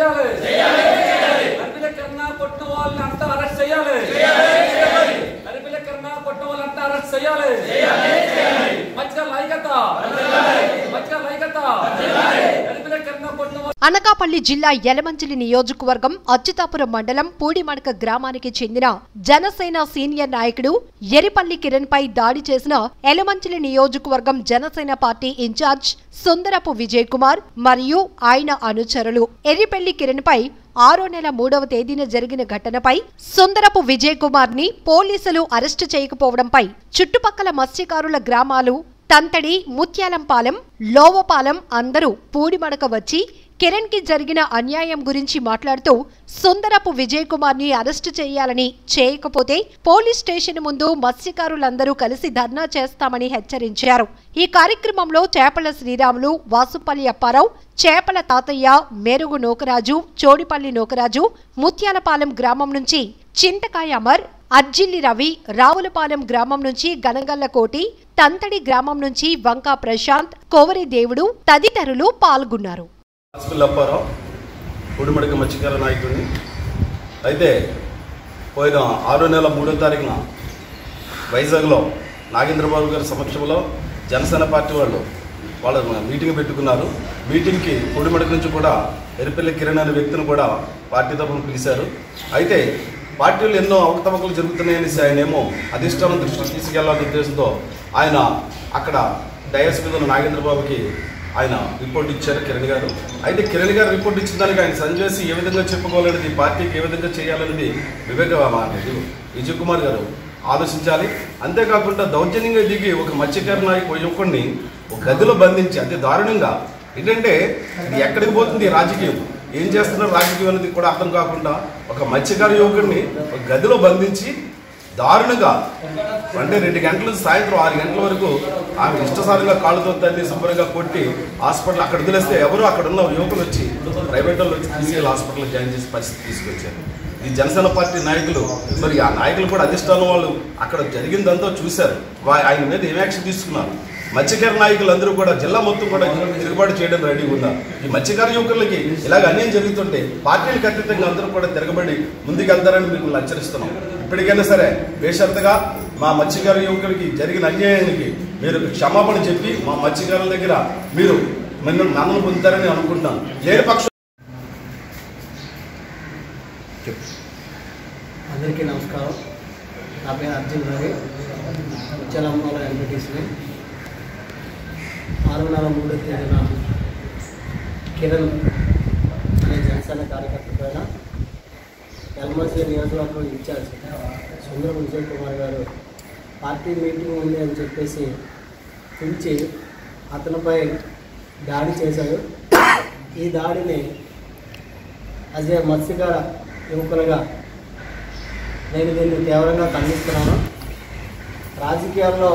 చేయాలి అర్పిల కన్నా కొట్టిన వాళ్ళని అంతా అరెస్ట్ చేయాలి అర్పిల కన్నా కొట్టిన వాళ్ళని అంతా అరెస్ట్ చేయాలి మధ్య లైకత మధ్య లైకత అర్పిల కన్నా కొట్టిన వాళ్ళ- అనకాపల్లి జిల్లా యలమంచిలి నియోజకవర్గం అచ్యుతాపురం మండలం పూడిమడక గ్రామానికి చెందిన జనసేన సీనియర్ నాయకుడు ఎరిపల్లి కిరణ్ పై దాడి చేసిన యలమంచిలి నియోజకవర్గం జనసేన పార్టీ ఇన్ఛార్జ్ సుందరపు విజయ్ కుమార్ మరియు ఆయన అనుచరులు ఎర్రిపల్లి కిరణ్ పై ఆరో నెల మూడవ తేదీన జరిగిన ఘటనపై సుందరపు విజయ్ కుమార్ ని పోలీసులు అరెస్టు చేయకపోవడంపై చుట్టుపక్కల మత్స్యకారుల గ్రామాలు తంతడి ముత్యాలంపాలెం లోవపాలెం అందరూ పూడిమడక వచ్చి కిరణ్ కి జరిగిన అన్యాయం గురించి మాట్లాడుతూ సుందరపు విజయ్ కుమార్ ని అరెస్టు చేయాలని చేయకపోతే పోలీస్ స్టేషన్ ముందు మత్స్యకారులందరూ కలిసి ధర్నా చేస్తామని హెచ్చరించారు ఈ కార్యక్రమంలో చేపల శ్రీరాములు వాసుపల్లి అప్పారావు చేపల తాతయ్య మెరుగు నోకరాజు చోడిపల్లి నోకరాజు ముత్యాలపాలెం గ్రామం నుంచి చింతకాయ అమర్ అజ్జిల్లి రవి రావులపాలెం గ్రామం నుంచి గనగల్ల కోటి తంతడి గ్రామం నుంచి వంకా ప్రశాంత్ కోవరి దేవుడు తదితరులు పాల్గొన్నారు హాస్పిటల్ అప్పారావు ఉడిమడక మత్స్యకార నాయకుడిని అయితే పోయిన ఆరో నెల మూడో తారీఖున వైజాగ్లో నాగేంద్రబాబు గారి సమక్షంలో జనసేన పార్టీ వాళ్ళు వాళ్ళ మీటింగ్ పెట్టుకున్నారు మీటింగ్కి పొడిమడక నుంచి కూడా ఎరిపల్లి కిరణ్ అనే వ్యక్తిని కూడా పార్టీ తరఫున పిలిచారు అయితే పార్టీలు ఎన్నో అవకతవకలు జరుగుతున్నాయనేసి ఆయన ఏమో అధిష్టానం దృష్టికి తీసుకెళ్లాలనే ఉద్దేశంతో ఆయన అక్కడ డయస్ మీద ఉన్న నాగేంద్రబాబుకి ఆయన రిపోర్ట్ ఇచ్చారు కిరణ్ గారు అయితే కిరణ్ గారు రిపోర్ట్ ఇచ్చిన దానికి ఆయన సంజేసి ఏ విధంగా చెప్పుకోవాలనేది పార్టీకి ఏ విధంగా చేయాలనేది వివేక అనేది విజయ్ కుమార్ గారు ఆలోచించాలి అంతేకాకుండా దౌర్జన్యంగా దిగి ఒక మత్స్యకార నాయకు యువకుడిని ఒక గదిలో బంధించి అంతే దారుణంగా ఏంటంటే ఇది ఎక్కడికి పోతుంది ఈ రాజకీయం ఏం చేస్తున్నారు రాజకీయం అనేది కూడా అర్థం కాకుండా ఒక మత్స్యకార యువకుడిని ఒక గదిలో బంధించి దారుణంగా అంటే రెండు గంటల నుంచి సాయంత్రం ఆరు గంటల వరకు ఆమె ఇష్టసారంగా కాళ్ళతో తల్లి శుభ్రంగా కొట్టి హాస్పిటల్ అక్కడ వదిలేస్తే ఎవరు అక్కడ ఉన్న యువకులు వచ్చి ప్రైవేట్ వాళ్ళు వచ్చి తీసుకెళ్ళి హాస్పిటల్ జాయిన్ చేసి పరిస్థితి తీసుకొచ్చారు ఈ జనసేన పార్టీ నాయకులు మరి ఆ నాయకులు కూడా అధిష్టానం వాళ్ళు అక్కడ జరిగిందంతా చూశారు వా- ఆయన మీద ఏం యాక్షన్ తీసుకున్నారు మత్స్యకార నాయకులు అందరూ కూడా జిల్లా మొత్తం కూడా తిరుగుబాటు చేయడం రెడీ ఉన్నారు ఈ మత్స్యకార యువకులకి ఇలాగ అన్యాయం జరుగుతుంటే పార్టీలకు అతీతంగా అందరూ కూడా తిరగబడి ముందుకెళ్తారని మీకు హెచ్చరిస్తున్నాం ఇప్పటికైనా సరే బేషరతుగా మా మత్స్యకార యువకులకి జరిగిన అన్యాయానికి మీరు క్షమాపణ చెప్పి మా మత్స్యకారుల దగ్గర మీరు నన్ను నన్ను పొందుతారని అనుకుంటున్నాను లేని పక్షం అందరికీ నమస్కారం నా పేరు అర్జున్ రవి ఉచ్చలమ్మల ఎంపీటీసీని ఆరు నెల మూడో తేదీన కిరణ్ అనే జనసేన కార్యకర్త పైన ఎల్మసీ నియోజకవర్గం ఇన్ఛార్జ్ సుందర విజయ్ కుమార్ గారు పార్టీ మీటింగ్ ఉంది అని చెప్పేసి పిలిచి అతనిపై దాడి చేశారు ఈ దాడిని అజ్ ఏ మత్స్యకార యువకులుగా నేను దీన్ని తీవ్రంగా ఖండిస్తున్నాను రాజకీయాల్లో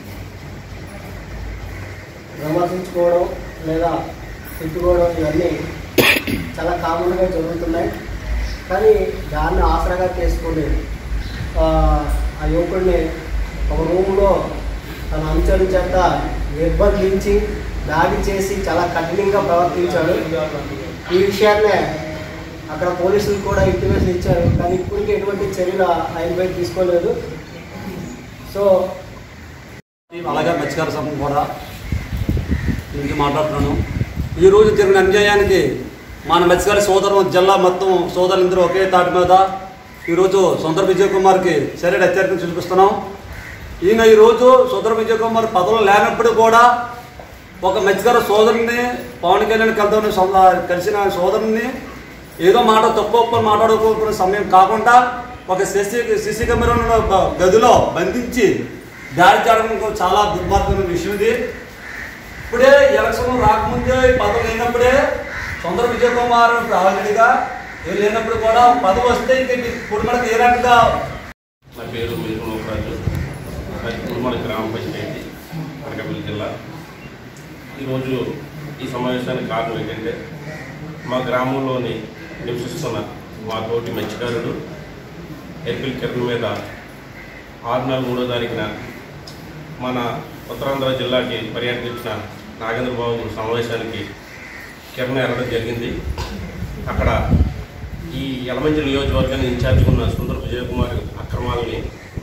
విమర్శించుకోవడం లేదా తిట్టుకోవడం ఇవన్నీ చాలా కామన్గా జరుగుతున్నాయి కానీ దాన్ని ఆసరాగా చేసుకొని ఆ, ఆ యువకుడిని ఒక రూమ్లో తన అనుచరుల చేత నిర్బంధించి దాడి చేసి చాలా కఠినంగా ప్రవర్తించాడు ఈ విషయాన్నే అక్కడ పోలీసులు కూడా ఇంటిమేషన్ ఇచ్చారు కానీ ఇప్పటికీ ఎటువంటి చర్యలు ఆయనపై తీసుకోలేదు సో అలాగే మత్స్యకార సంఘం కూడా నుంచి మాట్లాడుతున్నాను ఈరోజు జరిగిన అన్యాయానికి మన మత్స్యకార సోదరు జిల్లా మొత్తం సోదరులందరూ ఒకే తాటి మీద ఈరోజు సుందర విజయ్ కుమార్కి సరైన హెచ్చరికను చూపిస్తున్నాం ఈయన ఈరోజు సుందర విజయ్ కుమార్ పదవులు లేనప్పుడు కూడా ఒక మత్స్యకార సోదరుని పవన్ కళ్యాణ్ కలుద్దామని సొంత- కలిసిన సోదరుని ఏదో మాట తప్పు ఒప్పుకొని మాట్లాడుకోకునే సమయం కాకుండా ఒక సిసి సిసి కెమెరా గదిలో బంధించి దాడి చేయడం చాలా దుర్మార్గమైన విషయం ఇది ఇప్పుడే ఎలక్షన్ రాకముందే ఈ పదవి లేనప్పుడే సుందర విజయ్ కుమార్ ఆల్రెడీగా ఏం లేనప్పుడు కూడా పదవి వస్తే ఇంక ఇప్పుడు మనకి ఏ రకంగా నా పేరు మీరు లోకరాజు మరి కుటుంబాల గ్రామ పంచాయతీ అనకాపల్లి జిల్లా ఈరోజు ఈ సమావేశానికి కారణం ఏంటంటే మా గ్రామంలోని నివసిస్తున్న మా తోటి మత్స్యకారుడు ఎర్పిల్ కిరణ్ మీద ఆరు నెలల మూడో తారీఖున మన ఉత్తరాంధ్ర జిల్లాకి పర్యటించిన నాగేంద్ర బాబు సమావేశానికి కిరణ్ ఎరడం జరిగింది అక్కడ ఈ యలమంచి నియోజకవర్గాన్ని ఇన్ఛార్జ్ ఉన్న సుందర విజయకుమార్ అక్రమాలని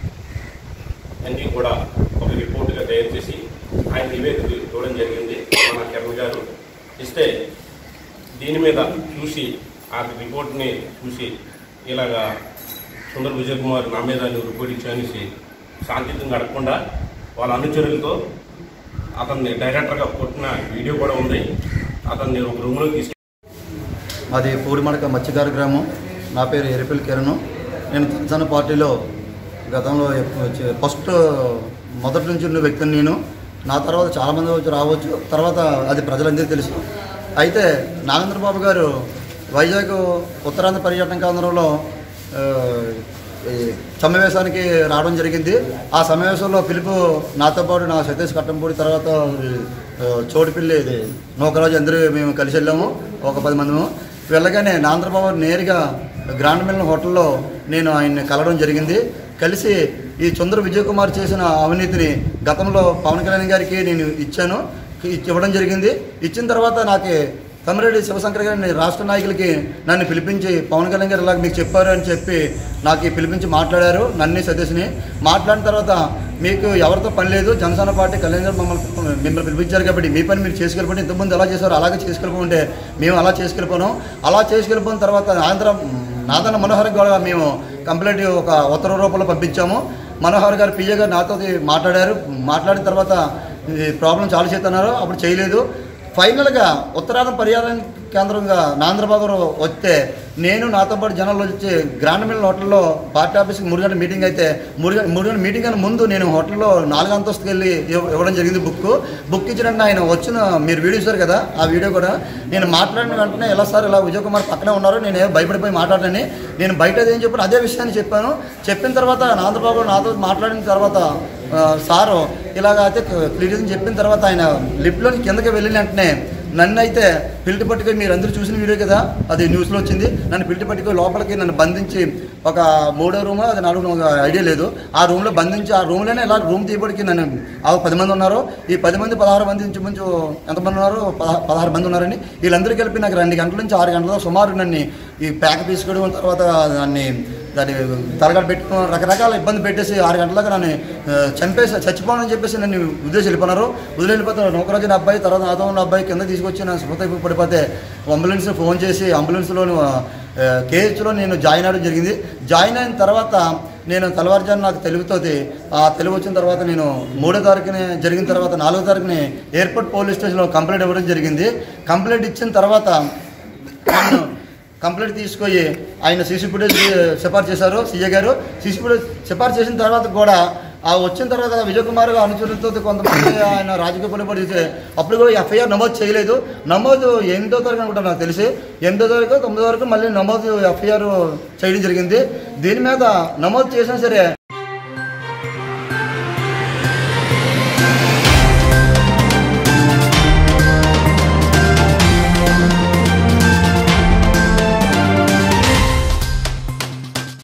అన్నీ కూడా ఒక రిపోర్ట్గా తయారు చేసి ఆయన నివేదిక ఇవ్వడం జరిగింది మన కిరణ్ గారు ఇస్తే దీని మీద చూసి ఆ రిపోర్ట్ని చూసి ఇలాగా సుందర విజయ్ కుమార్ నా మీద నువ్వు రిపోర్ట్ ఇచ్చానేసి శాంతియుతంగా అడగకుండా వాళ్ళ అనుచరులతో అతన్ని డైరెక్టర్గా కొట్టిన వీడియో కూడా ఉంది అతన్ని ఒక రూమ్లో తీసుకు మాది పూడిమడక మత్స్యకార గ్రామం నా పేరు ఎరిపిల్ కిరణ్ నేను జనసేన పార్టీలో గతంలో ఎక్కువ చే- ఫస్ట్ మొదటి నుంచి ఉన్న వ్యక్తిని నేను నా తర్వాత చాలామంది వచ్చి రావచ్చు తర్వాత అది ప్రజలందరికీ తెలుసు అయితే నాగేంద్రబాబు గారు వైజాగ్ ఉత్తరాంధ్ర పర్యటన కేంద్రంలో ఆ, ఈ సమావేశానికి రావడం జరిగింది ఆ సమావేశంలో పిలుపు నాతో పాటు నా సతీష్ కట్టంపూడి తర్వాత ఆ, చోటుపిల్లి ఇది నూకరాజు అందరూ మేము కలిసి వెళ్ళాము ఒక పది మందిము వెళ్ళగానే నాంద్రబాబు నేరుగా గ్రాండ్ మిల్న్ హోటల్లో నేను ఆయన్ని కలవడం జరిగింది కలిసి ఈ చంద్ర విజయ్ కుమార్ చేసిన అవినీతిని గతంలో పవన్ కళ్యాణ్ గారికి నేను ఇచ్చాను ఇచ్చి- ఇవ్వడం జరిగింది ఇచ్చిన తర్వాత నాకు తమిరెడ్డి శివశంకర్ గారిని రాష్ట్ర నాయకులకి నన్ను పిలిపించి పవన్ కళ్యాణ్ గారు ఇలాగ మీకు చెప్పారు అని చెప్పి నాకు ఈ పిలిపించి మాట్లాడారు నన్ను సతీష్ని మాట్లాడిన తర్వాత మీకు ఎవరితో పని లేదు జనసేన పార్టీ కళ్యాణ్ గారు మమ్మల్ని మిమ్మల్ని పిలిపించారు కాబట్టి మీ పని మీరు చేసుకెళ్ళిపోండి ఇంతకుముందు ఎలా చేశారు అలాగే చేసుకెళ్ళిపోంటే మేము అలా చేసుకెళ్ళిపోయాం అలా చేసుకెళ్ళిపోయిన తర్వాత ఆంధ్ర నాదన్న మనోహర్ కూడా మేము కంప్లైంట్ ఒక ఉత్తర రూపంలో పంపించాము మనోహర్ గారు పిఏ గారు నాతో మాట్లాడారు మాట్లాడిన తర్వాత ఈ ప్రాబ్లం చాలా చేస్తున్నారు అప్పుడు చేయలేదు ఫైనల్గా ఉత్తరాంధ్ర పర్యాటన కేంద్రంగా నాంద్రబాబు వస్తే నేను నాతో పాటు జనాలు వచ్చి గ్రాండ్ మిల్ హోటల్లో పార్టీ ఆఫీస్కి మూడు గంటల మీటింగ్ అయితే మూడు గంటల మూడు గంటల మీటింగ్ అయిన ముందు నేను హోటల్లో నాలుగు అంతస్తుకి వెళ్ళి ఇవ్వ- ఇవ్వడం జరిగింది బుక్ బుక్ ఇచ్చిన వెంటనే ఆయన వచ్చిన మీరు వీడియో చూసారు కదా ఆ వీడియో కూడా నేను మాట్లాడిన వెంటనే ఎలా సార్ ఇలా విజయ్ కుమార్ పక్కనే ఉన్నారు నేను ఏం భయపడిపోయి మాట్లాడని నేను బయట ఏం చెప్పాను అదే విషయాన్ని చెప్పాను చెప్పిన తర్వాత నాంద్రబాబు నాతో మాట్లాడిన తర్వాత ఆ, సారు ఇలాగ అయితే క్లియర్ చెప్పిన తర్వాత ఆయన లిఫ్ట్లోని కిందకి వెళ్ళిన వెంటనే నన్ను అయితే పిల్టి పట్టుకొని మీరు అందరూ చూసిన వీడియో కదా అది న్యూస్లో వచ్చింది నన్ను పిల్టి పట్టుకొని లోపలికి నన్ను బంధించి ఒక మూడో రూమ్ అది నాలుగు రూమ్ ఐడియా లేదు ఆ రూమ్లో బంధించి ఆ రూమ్లోనే ఇలా రూమ్ తీయబడికి నన్ను ఆ పది మంది ఉన్నారు ఈ పది మంది పదహారు మంది నుంచి ముంచు ఎంతమంది ఉన్నారు పదహా- పదహారు మంది ఉన్నారని వీళ్ళందరూ కలిపి నాకు రెండు గంటల నుంచి ఆరు గంటల సుమారు నన్ను ఈ ప్యాక్ తీసుకోవడం తర్వాత దాన్ని దాన్ని తరగడ పెట్టుకుని రకరకాల ఇబ్బంది పెట్టేసి ఆరు గంటల దాకా నన్ను ఆ, చంపేసి చచ్చిపోవాలని చెప్పేసి నన్ను వదిలేసి వెళ్ళిపోయినారు వదిలి వెళ్ళిపోతారు నౌకరాజు అబ్బాయి తర్వాత నాతో ఉన్న అబ్బాయి కింద తీసుకొచ్చి నా సుఖత పడిపోతే అంబులెన్స్ ఫోన్ చేసి అంబులెన్స్లో కేహెచ్లో నేను జాయిన్ అవ్వడం జరిగింది జాయిన్ అయిన తర్వాత నేను తెల్లవారుజాము నాకు తెలుగుతోటి ఆ తెలుగు వచ్చిన తర్వాత నేను మూడో తారీఖుని జరిగిన తర్వాత నాలుగో తారీఖుని ఎయిర్పోర్ట్ పోలీస్ స్టేషన్లో కంప్లైంట్ ఇవ్వడం జరిగింది కంప్లైంట్ ఇచ్చిన తర్వాత నన్ను కంప్లైంట్ తీసుకొని ఆయన సీసీ ఫుటేజ్ సిఫార్సు చేశారు సీఏ గారు సీసీ ఫుటేజ్ సిఫార్సు చేసిన తర్వాత కూడా ఆ వచ్చిన తర్వాత విజయ్ కుమార్ గారు అనుచరులతో కొంతమంది ఆయన రాజకీయ పలుబడి చేస్తే అప్పుడు కూడా ఎఫ్ఐఆర్ నమోదు చేయలేదు నమోదు ఎనిమిదో తారీఖు అనుకుంటా నాకు తెలిసి ఎనిమిదో తారీఖు తొమ్మిదో వరకు మళ్ళీ నమోదు ఎఫ్ఐఆర్ చేయడం జరిగింది దీని మీద నమోదు చేసినా సరే